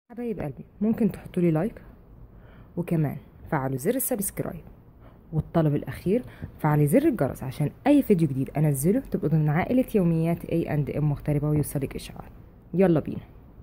حبايب قلبي ممكن تحطوا لي لايك وكمان فعلوا زر السبسكرايب والطلب الأخير فعلي زر الجرس عشان أي فيديو جديد أنزله تبقوا ضمن عائلة يوميات A and M مغتربة ويوصلك إشعار يلا بينا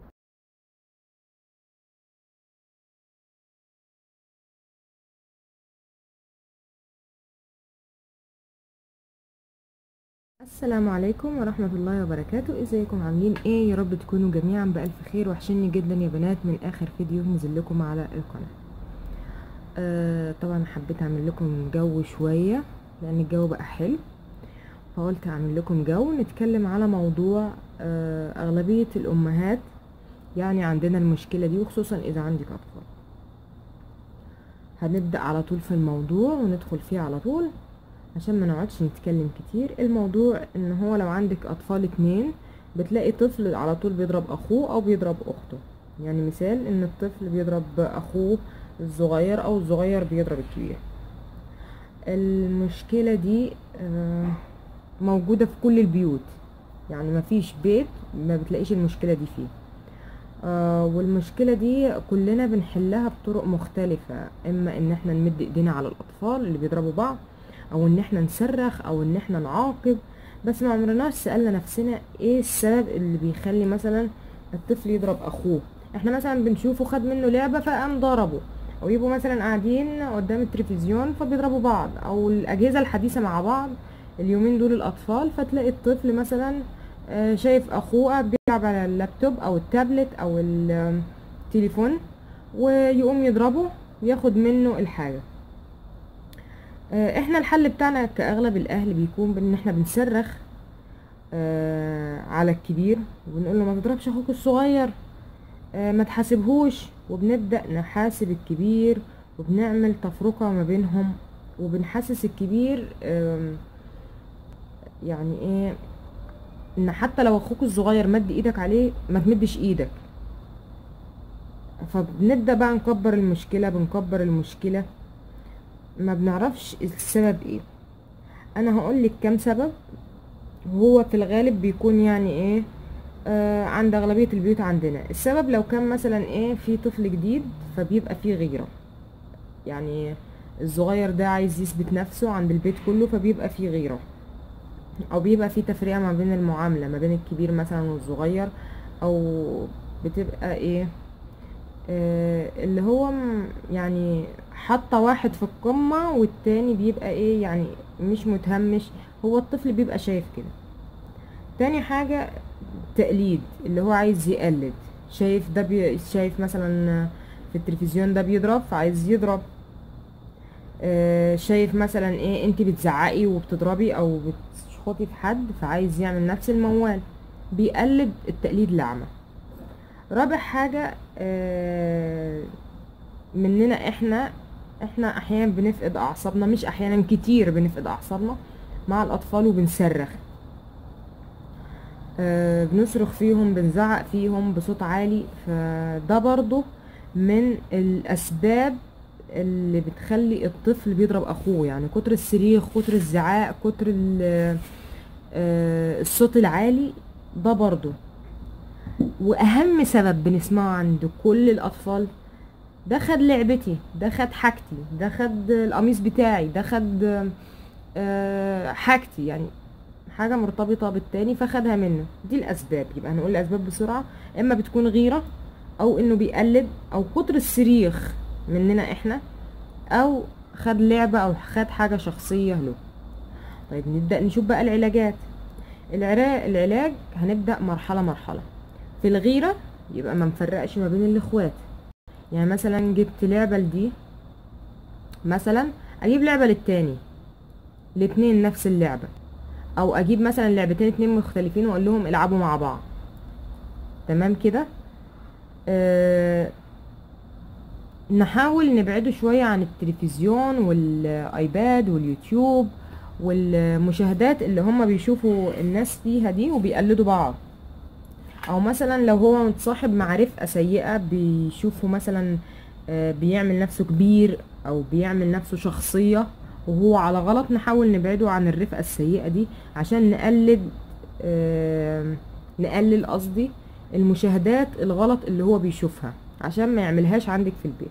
السلام عليكم ورحمة الله وبركاته ازيكم عاملين ايه يا رب تكونوا جميعا بألف خير وحشني جدا يا بنات من اخر فيديو نزل لكم على القناة آه طبعا حبيت اعمل لكم جو شوية لان الجو بقى حلو فقلت اعمل لكم جو نتكلم على موضوع آه اغلبية الامهات يعني عندنا المشكلة دي وخصوصا اذا عندك اطفال هنبدأ على طول في الموضوع وندخل فيه على طول عشان ما نقعدش نتكلم كتير الموضوع ان هو لو عندك اطفال اتنين بتلاقي طفل على طول بيضرب اخوه او بيضرب اخته يعني مثال ان الطفل بيضرب اخوه الصغير او الصغير بيضرب الكبير المشكلة دي موجودة في كل البيوت يعني مفيش بيت ما بتلاقيش المشكلة دي فيه والمشكلة دي كلنا بنحلها بطرق مختلفة اما ان احنا نمد ايدينا على الاطفال اللي بيضربوا بعض او ان احنا نصرخ او ان احنا نعاقب بس ما عمرناش سألنا نفسنا ايه السبب اللي بيخلي مثلا الطفل يضرب اخوه احنا مثلا بنشوفه خد منه لعبة فقام ضربه او يبقوا مثلا قاعدين قدام التلفزيون فبيضربوا بعض او الاجهزة الحديثة مع بعض اليومين دول الاطفال فتلاقي الطفل مثلا شايف اخوه بيلعب على اللابتوب او التابلت او التليفون ويقوم يضربه وياخد منه الحاجه احنا الحل بتاعنا كاغلب الاهل بيكون بان احنا بنصرخ اه على الكبير وبنقول له ما تضربش اخوك الصغير اه ما تحاسبهوش وبنبدا نحاسب الكبير وبنعمل تفرقه ما بينهم وبنحسس الكبير اه يعني ايه ان حتى لو اخوك الصغير مد ايدك عليه ما تمدش ايدك فبنبدا بقى نكبر المشكله بنكبر المشكله ما بنعرفش السبب ايه انا هقول لك كام سبب هو في الغالب بيكون يعني ايه آه عند اغلبيه البيوت عندنا السبب لو كان مثلا ايه في طفل جديد فبيبقى فيه غيره يعني الصغير ده عايز يثبت نفسه عند البيت كله فبيبقى فيه غيره او بيبقى فيه تفرقه ما بين المعامله ما بين الكبير مثلا والصغير او بتبقى ايه آه اللي هو يعني حاطه واحد في القمه والتاني بيبقى ايه يعني مش متهمش هو الطفل بيبقى شايف كده تاني حاجه تقليد اللي هو عايز يقلد شايف ده بي شايف مثلا في التلفزيون ده بيضرب فعايز يضرب آه شايف مثلا ايه انت بتزعقي وبتضربي او بتشخطي في حد فعايز يعمل نفس الموال بيقلد التقليد الاعمى رابع حاجه آه مننا احنا احنا احيانا بنفقد اعصابنا مش احيانا كتير بنفقد اعصابنا مع الاطفال وبنصرخ آه بنصرخ فيهم بنزعق فيهم بصوت عالي فده برضو من الاسباب اللي بتخلي الطفل بيضرب اخوه يعني كتر الصريخ كتر الزعاق كتر آه الصوت العالي ده برضو واهم سبب بنسمعه عند كل الاطفال ده خد لعبتي ده خد حاجتي ده خد القميص بتاعي ده خد أه حاجتي يعني حاجة مرتبطة بالتاني فخدها منه دي الأسباب يبقى هنقول الأسباب بسرعة إما بتكون غيرة أو إنه بيقلد أو كتر الصريخ مننا إحنا أو خد لعبة أو خد حاجة شخصية له طيب نبدأ نشوف بقى العلاجات العلاج هنبدأ مرحلة مرحلة في الغيرة يبقى ما نفرقش ما بين الإخوات يعني مثلا جبت لعبة لدي مثلا اجيب لعبة للتاني الاتنين نفس اللعبة او اجيب مثلا لعبتين اتنين مختلفين واقول لهم العبوا مع بعض تمام كده أه نحاول نبعده شوية عن التلفزيون والايباد واليوتيوب والمشاهدات اللي هم بيشوفوا الناس فيها دي وبيقلدوا بعض او مثلا لو هو متصاحب مع رفقه سيئه بيشوفه مثلا بيعمل نفسه كبير او بيعمل نفسه شخصيه وهو على غلط نحاول نبعده عن الرفقه السيئه دي عشان نقلد نقلل قصدي المشاهدات الغلط اللي هو بيشوفها عشان ما يعملهاش عندك في البيت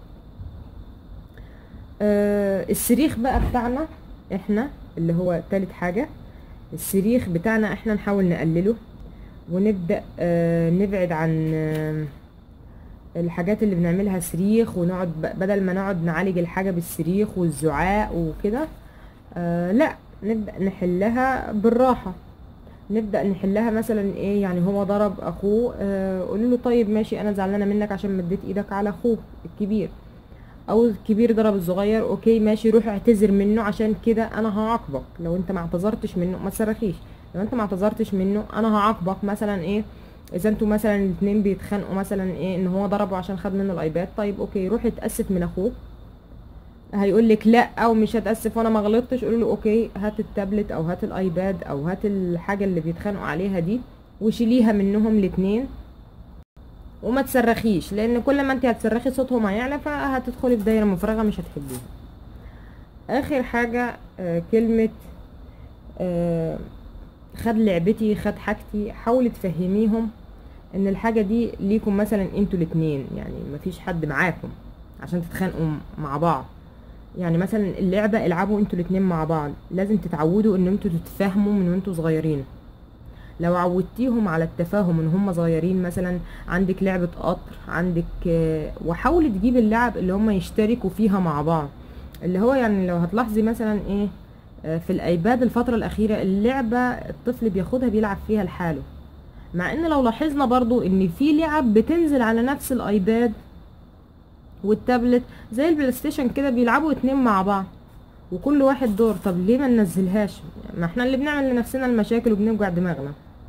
آه السريخ بقى بتاعنا احنا اللي هو تالت حاجة السريخ بتاعنا احنا نحاول نقلله ونبدأ آه نبعد عن آه الحاجات اللي بنعملها صريخ ونقعد ب- بدل ما نقعد نعالج الحاجة بالصريخ والزعاق وكده آه لا نبدأ نحلها بالراحة نبدأ نحلها مثلا ايه يعني هو ضرب اخوه آه قولي له طيب ماشي انا زعلانة منك عشان مديت ايدك على اخوه الكبير او الكبير ضرب الصغير اوكي ماشي روح اعتذر منه عشان كده انا هعاقبك لو انت ما اعتذرتش منه ما تصرخيش لو انت ما اعتذرتش منه انا هعاقبك مثلا ايه اذا انتوا مثلا الاتنين بيتخانقوا مثلا ايه ان هو ضربه عشان خد منه الايباد طيب اوكي روح اتاسف من اخوك هيقول لك لا او مش هتاسف وانا ما غلطتش قولوا له اوكي هات التابلت او هات الايباد او هات الحاجه اللي بيتخانقوا عليها دي وشيليها منهم الاتنين وما تصرخيش لان كل ما انت هتصرخي صوتهم هيعلى فهتدخلي في دايره مفرغه مش هتحبيها اخر حاجه آه كلمه آه خد لعبتي خد حاجتي حاولي تفهميهم ان الحاجه دي ليكم مثلا انتوا الاتنين يعني مفيش حد معاكم عشان تتخانقوا مع بعض يعني مثلا اللعبه العبوا انتوا الاتنين مع بعض لازم تتعودوا ان انتوا تتفاهموا من وانتوا صغيرين لو عودتيهم على التفاهم ان هم صغيرين مثلا عندك لعبة قطر عندك آه، وحاولي تجيب اللعب اللي هم يشتركوا فيها مع بعض اللي هو يعني لو هتلاحظي مثلا ايه آه، في الايباد الفترة الاخيرة اللعبة الطفل بياخدها بيلعب فيها لحاله مع ان لو لاحظنا برضو ان في لعب بتنزل على نفس الايباد والتابلت زي البلاي ستيشن كده بيلعبوا اتنين مع بعض وكل واحد دور طب ليه ما ننزلهاش ما احنا اللي بنعمل لنفسنا المشاكل وبنوجع دماغنا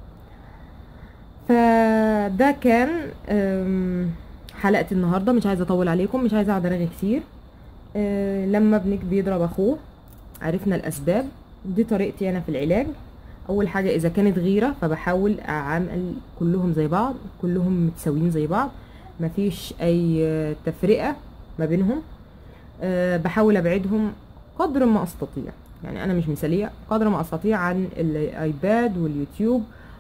فده كان أم، حلقة النهاردة مش عايزة اطول عليكم مش عايزة اقعد ارغي كتير أه، لما ابنك بيضرب اخوه عرفنا الاسباب دي طريقتي انا في العلاج اول حاجة اذا كانت غيرة فبحاول اعمل كلهم زي بعض كلهم متساويين زي بعض مفيش اي آه، تفرقة ما بينهم أه، بحاول ابعدهم قدر ما استطيع يعني انا مش مثاليه قدر ما استطيع عن الايباد واليوتيوب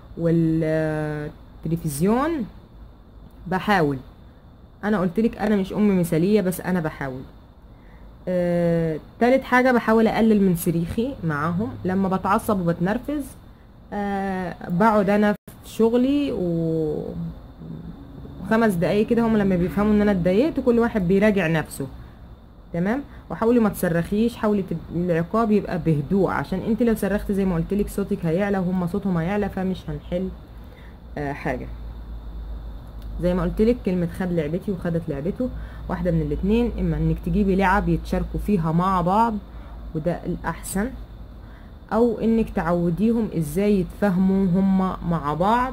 والتلفزيون بحاول انا قلت لك انا مش ام مثاليه بس انا بحاول آه، تالت حاجه بحاول اقلل من صريخي معاهم لما بتعصب وبتنرفز آه، بقعد انا في شغلي و خمس دقايق كده هم لما بيفهموا ان انا اتضايقت كل واحد بيراجع نفسه تمام وحاولي ما تصرخيش حاولي تب... العقاب يبقى بهدوء عشان انت لو صرخت زي ما قلت لك صوتك هيعلى وهم صوتهم هيعلى فمش هنحل آه حاجه زي ما قلت لك كلمه خد لعبتي وخدت لعبته واحده من الاتنين اما انك تجيبي لعب يتشاركوا فيها مع بعض وده الاحسن او انك تعوديهم ازاي يتفاهموا هم مع بعض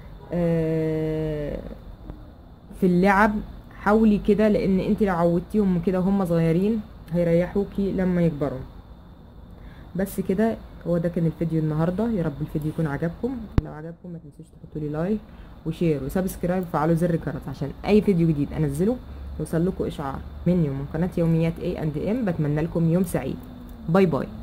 آه في اللعب حاولي كده لان انت لو عودتيهم كده وهم صغيرين هيريحوكي لما يكبروا بس كده هو ده كان الفيديو النهارده يا رب الفيديو يكون عجبكم لو عجبكم ما تنسوش تحطوا لي لايك وشير وسبسكرايب وفعلوا زر الجرس عشان اي فيديو جديد انزله يوصل لكم اشعار مني ومن قناه يوميات اي اند ام بتمنى لكم يوم سعيد باي باي